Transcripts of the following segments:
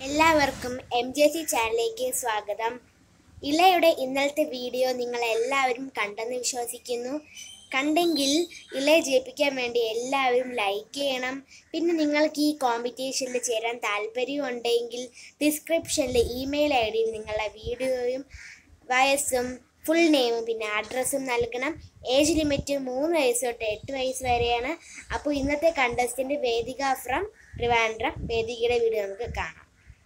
എല്ലാവർക്കും M J C ചാനലിലേക്ക് സ്വാഗതം ഇളയുടെ ഇന്നലത്തെ വീഡിയോ നിങ്ങൾ എല്ലാവരും കണ്ടെന്ന് വിശ്വസിക്കുന്നു കണ്ടെങ്കിൽ ഇളയെ ജയിപ്പിക്കാൻ വേണ്ടി എല്ലാവരും ലൈക്ക് ചെയ്യണം പിന്നെ നിങ്ങൾക്ക് ഈ കോമ്പറ്റീഷനിൽ ചേരാൻ താല്പര്യമുണ്ടെങ്കിൽ ഡിസ്ക്രിപ്ഷനിൽ ഇമെയിൽ ഐ ഡിയിൽ നിങ്ങളുടെ വീഡിയോയും വയസ്സും ഫുൾ നെയിമും പിന്നെ അഡ്രസ്സും നൽകണം ഏജ് ലിമിറ്റ് മൂന്ന് വയസ്സ് തൊട്ട് എട്ട് വയസ്സ് വരെയാണ് അപ്പോൾ ഇന്നത്തെ കണ്ടസ്റ്റൻ്റ് വേദിക ഫ്രം ട്രിവാൻഡ്രം വേദികയുടെ വീഡിയോ നമുക്ക് കാണാം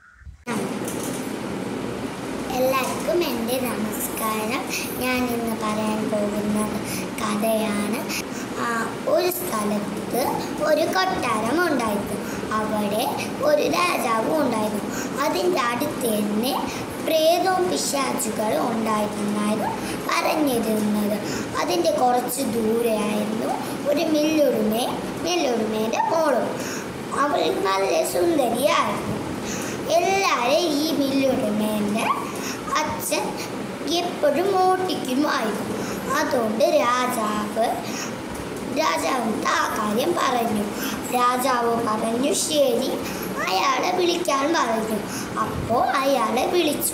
എല്ലാവർക്കും എൻ്റെ നമസ്കാരം ഞാൻ ഇന്ന് പറയാൻ പോകുന്ന കഥയാണ് ആ, ഒരു സ്ഥലത്ത് ഒരു കൊട്ടാരം ഉണ്ടായിരുന്നു അവിടെ ഒരു രാജാവും ഉണ്ടായിരുന്നു അതിൻ്റെ അടുത്ത് തന്നെ പ്രേതവും പിശാചുകളും ഉണ്ടായിരുന്നായിരുന്നു പറഞ്ഞിരുന്നത് അതിൻ്റെ കുറച്ച് ദൂരെയായിരുന്നു ഒരു മില്ലുടുമേ മില്ലുടുമേൻ്റെ മോളും അവൾ നല്ല സുന്ദരിയായിരുന്നു എല്ലാവരെയും ഈ മില്ലുടമേൻ്റെ അച്ഛൻ എപ്പോഴും ഓട്ടിക്കുമായിരുന്നു അതുകൊണ്ട് രാജാവ് രാജാവിൻ്റെ ആ കാര്യം പറഞ്ഞു രാജാവ് പറഞ്ഞു ശരി അയാളെ വിളിക്കാൻ പറഞ്ഞു അപ്പോൾ അയാളെ വിളിച്ചു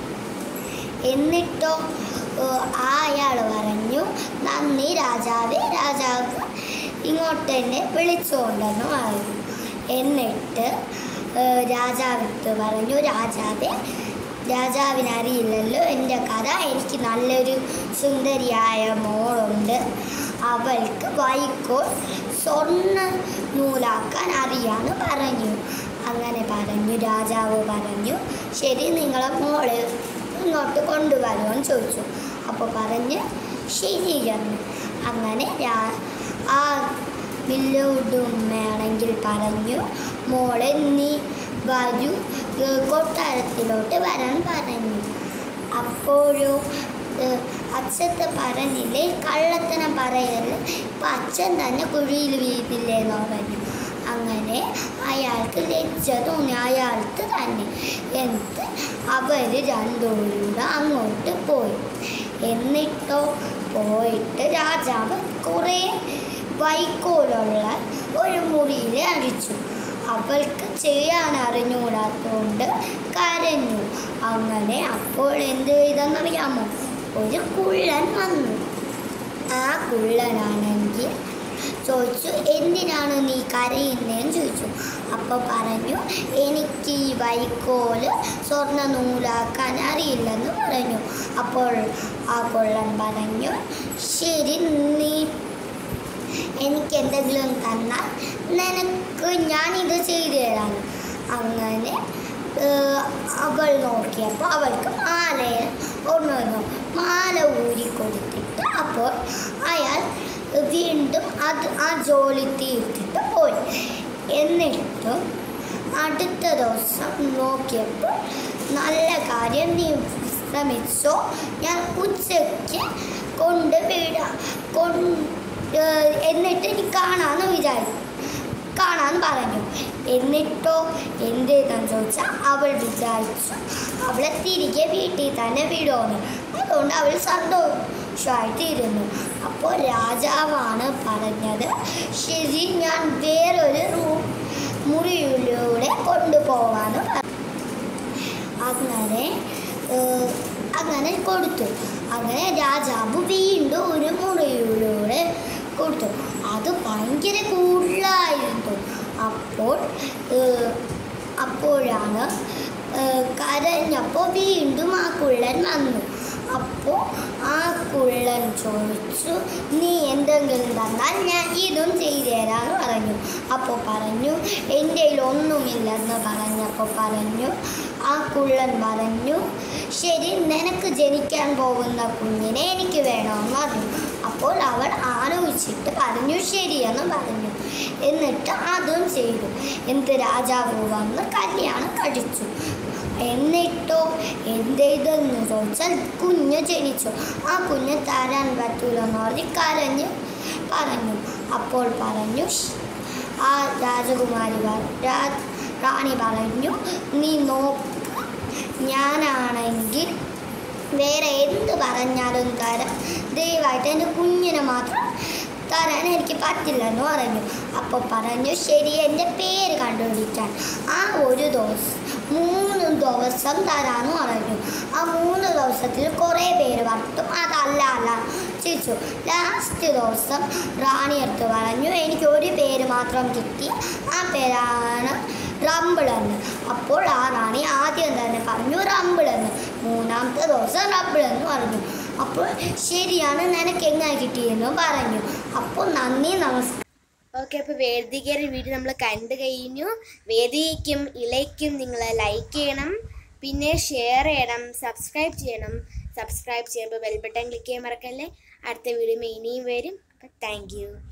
എന്നിട്ടോ ഏഹ്, ആ അയാൾ പറഞ്ഞു നന്ദി രാജാവേ രാജാവ് ഇങ്ങോട്ട് തന്നെ വിളിച്ചുകൊണ്ടെന്ന് പറഞ്ഞു എന്നിട്ട് ഏഹ്, രാജാവിത്ത് പറഞ്ഞു രാജാവേ രാജാവിന് അറിയില്ലല്ലോ എൻ്റെ കഥ എനിക്ക് നല്ലൊരു സുന്ദരിയായ മോളുണ്ട് അവൾക്ക് വൈക്കോൽ സ്വർണ്ണ നൂലാക്കാൻ അറിയാമെന്ന് പറഞ്ഞു അങ്ങനെ പറഞ്ഞു രാജാവ് പറഞ്ഞു ശരി നിങ്ങളെ മോള് ഇങ്ങോട്ട് കൊണ്ടുവരുമെന്ന് ചോദിച്ചു അപ്പോൾ പറഞ്ഞ് ശരിയെന്ന് അങ്ങനെ രാ- ആ വില്ലുടുമ്മയാണെങ്കിൽ പറഞ്ഞു മോളെ നീ വരൂ ഏഹ് കൊട്ടാരത്തിലോട്ട് വരാൻ പറഞ്ഞു അപ്പോഴും ഏഹ് അച്ഛത്തെ പറഞ്ഞില്ലേ കള്ളത്തനം പറയല് ഇപ്പം അച്ഛൻ തന്നെ കുഴിയിൽ വീഴില്ലേ എന്ന് പറഞ്ഞു അങ്ങനെ അയാൾക്ക് ലജ്ജ തോന്നി അയാൾക്ക് തന്നെ എന്നിട്ട് അവർ രണ്ടുപേരും അങ്ങോട്ട് പോയി എന്നിട്ടോ പോയിട്ട് രാജാവ് കുറേ വൈക്കോലുള്ള ഒരു മുറിയിൽ അടിച്ചു അവൾക്ക് ചെയ്യാൻ അറിഞ്ഞുകൂടാത്തതുകൊണ്ട് കരഞ്ഞു അങ്ങനെ അപ്പോൾ എന്ത് ചെയ്തെന്നറിയാമോ ഒരു കുള്ളൻ വന്നു ആ കുള്ളനാണെങ്കിൽ ചോദിച്ചു എന്തിനാണ് നീ കരയുന്നതെന്ന് ചോദിച്ചു അപ്പോൾ പറഞ്ഞു എനിക്ക് ഈ വൈക്കോല് സ്വർണ്ണ നൂലാക്കാൻ അറിയില്ലെന്ന് പറഞ്ഞു അപ്പോൾ ആ കൊള്ളൻ പറഞ്ഞു ശരി നീ എനിക്ക് എന്തെങ്കിലും തന്നാൽ നിനക്ക് ഞാനിത് ചെയ്തു തരാം അങ്ങനെ ഏഹ്, അവൾ നോക്കിയപ്പോൾ അവൾക്ക് മാല ഒന്നു മാല ഊരി കൊടുത്തിട്ട് അപ്പോൾ അയാൾ വീണ്ടും അത് ആ ജോലി തീർത്തിട്ട് പോയി എന്നിട്ടും അടുത്ത ദിവസം നോക്കിയപ്പോൾ നല്ല കാര്യം നീ ശ്രമിച്ചോ ഞാൻ ഉച്ചയ്ക്ക് കൊണ്ട് വിടാം കൊണ്ട് ഏഹ് എന്നിട്ട് നീ കാണാമെന്ന് വിചാരിച്ചു കാണാമെന്ന് പറഞ്ഞു എന്നിട്ടോ എന്ത് ചെയ്തെന്ന് ചോദിച്ചാൽ അവൾ വിചാരിച്ചു അവളെ തിരികെ വീട്ടിൽ തന്നെ വിടുമെന്ന് അതുകൊണ്ട് അവൾ സന്തോഷമായിട്ടിരുന്നു അപ്പോൾ രാജാവാണ് പറഞ്ഞത് ശരി ഞാൻ വേറൊരു റൂം മുറിയിലൂടെ കൊണ്ടുപോവാന്ന് പറഞ്ഞു അങ്ങനെ ഏഹ്, അങ്ങനെ കൊടുത്തു അങ്ങനെ രാജാവ് വീണ്ടും ഒരു മുറിയിലൂടെ കൊടുത്തു അത് ഭയങ്കര കൂടുതലായിരുന്നു അപ്പോൾ ഏഹ്, അപ്പോഴാണ് ഏഹ്, കരഞ്ഞപ്പോൾ വീണ്ടും ആ കുള്ളൻ വന്നു അപ്പോൾ ആ കുള്ളൻ ചോദിച്ചു നീ എന്തെങ്കിലും തന്നാൽ ഞാൻ ഇതും ചെയ്തു തരാമെന്ന് പറഞ്ഞു അപ്പോൾ പറഞ്ഞു എൻ്റെ കയ്യിൽ ഒന്നുമില്ലെന്ന് പറഞ്ഞപ്പോൾ പറഞ്ഞു ആ കുള്ളൻ പറഞ്ഞു ശരി നിനക്ക് ജനിക്കാൻ പോകുന്ന കുഞ്ഞിനെ എനിക്ക് വേണമെന്ന് പറഞ്ഞു അപ്പോൾ അവൾ ആലോചിച്ചിട്ട് പറഞ്ഞു ശരിയെന്ന് പറഞ്ഞു എന്നിട്ട് അതും ചെയ്തു എന്നിട്ട് രാജാവ് വന്ന് കല്യാണം കഴിച്ചു എന്നിട്ടോ എന്തെയ്തെന്ന് ചോദിച്ചാൽ കുഞ്ഞ് ജനിച്ചു ആ കുഞ്ഞ് തരാൻ പറ്റൂലെന്ന് പറഞ്ഞ് കരഞ്ഞ് പറഞ്ഞു അപ്പോൾ പറഞ്ഞു "ഷ്." ആ രാജകുമാരി പറ- രാ- റാണി പറഞ്ഞു നീ നോക്ക് ഞാനാണെങ്കിൽ വേറെ എന്ത് പറഞ്ഞാലും തരാം ദയവായിട്ട് എൻ്റെ കുഞ്ഞിനെ മാത്രം തരാൻ എനിക്ക് പറ്റില്ലെന്ന് പറഞ്ഞു അപ്പോൾ പറഞ്ഞു ശരി എൻ്റെ പേര് കണ്ടുപിടിക്കാൻ ആ ഒരു ദിവസം മൂന്ന് ദിവസം തരാമെന്ന് പറഞ്ഞു ആ മൂന്ന് ദിവസത്തിൽ കുറേ പേര് പറഞ്ഞു അതല്ല അല്ല ചിരിച്ചു ലാസ്റ്റ് ദിവസം റാണി എടുത്ത് പറഞ്ഞു എനിക്ക് ഒരു പേര് മാത്രം കിട്ടി ആ പേരാണ് റമ്പിൾ എന്ന് അപ്പോൾ ആ റാണി ആദ്യം തന്നെ പറഞ്ഞു റമ്പിൾ എന്ന് മൂന്നാമത്തെ ദിവസം റമ്പിൾ എന്ന് പറഞ്ഞു അപ്പോൾ ശരിയാണ് നിനക്ക് എങ്ങനെ കിട്ടിയെന്ന് പറഞ്ഞു അപ്പോൾ നന്ദി നമസ്കാരം ഓക്കെ അപ്പോൾ വേദികയുടെ വീഡിയോ നമ്മൾ കണ്ടു കഴിഞ്ഞു വേദികയ്ക്കും ഇലയ്ക്കും നിങ്ങൾ ലൈക്ക് ചെയ്യണം പിന്നെ ഷെയർ ചെയ്യണം സബ്സ്ക്രൈബ് ചെയ്യണം സബ്സ്ക്രൈബ് ചെയ്യുമ്പോൾ ബെൽ ബട്ടൺ ക്ലിക്ക് ചെയ്യാൻ മറക്കല്ലേ അടുത്ത വീഡിയോ ഇനിയും വരും അപ്പം താങ്ക് യു